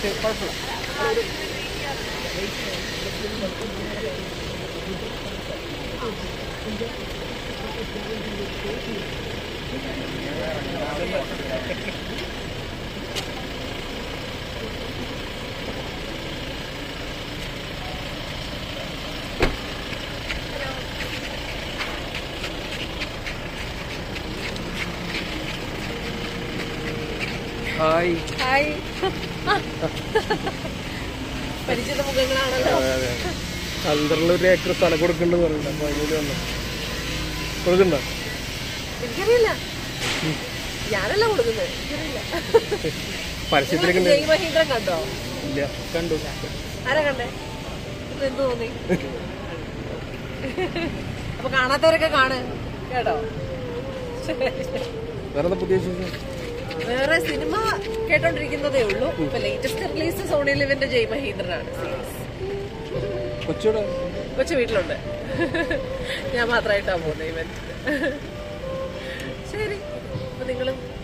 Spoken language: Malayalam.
ശരി, കുഴപ്പമില്ല ഹായ് ഹായ് പരിചിത മുഖങ്ങളാണല്ലോ അന്തറിൽ ഒരു ഏക്കർ സ്ഥലം കൊടുക്കുന്നുണ്ട് പറയുന്നുണ്ട് അപ്പൊ അതിനോട് വന്നു കൊടുക്കണ്ട എനിക്കറിയില്ല ഞാനല്ല കൊടുക്കുന്നത് എനിക്കറിയില്ല പരസ്യത്തിലേക്ക് ജയ് മഹീന്ദ്രൻ കണ്ടോ ഇല്ല കണ്ടു ആരാ കണ്ടേ ഇത് എന്ത് തോന്നി അപ്പൊ കാണാത്തവരൊക്കെ കാണ് കേട്ടോ വേറെ എന്താ പുതിയ വിശേഷം വേറെ സിനിമ കേട്ടോണ്ടിരിക്കുന്നതേ ഉള്ളൂ ഇപ്പൊ ലേറ്റസ്റ്റ് റിലീസ് സോണി ലിവിന്റെ ജയ് മഹീന്ദ്രനാണ് കൊച്ചൂടെ കൊച്ചു വീട്ടിലുണ്ട് ഞാൻ മാത്രമായിട്ടാ പോകുന്നത് ഇവന്റ് ശരി അപ്പൊ നിങ്ങളും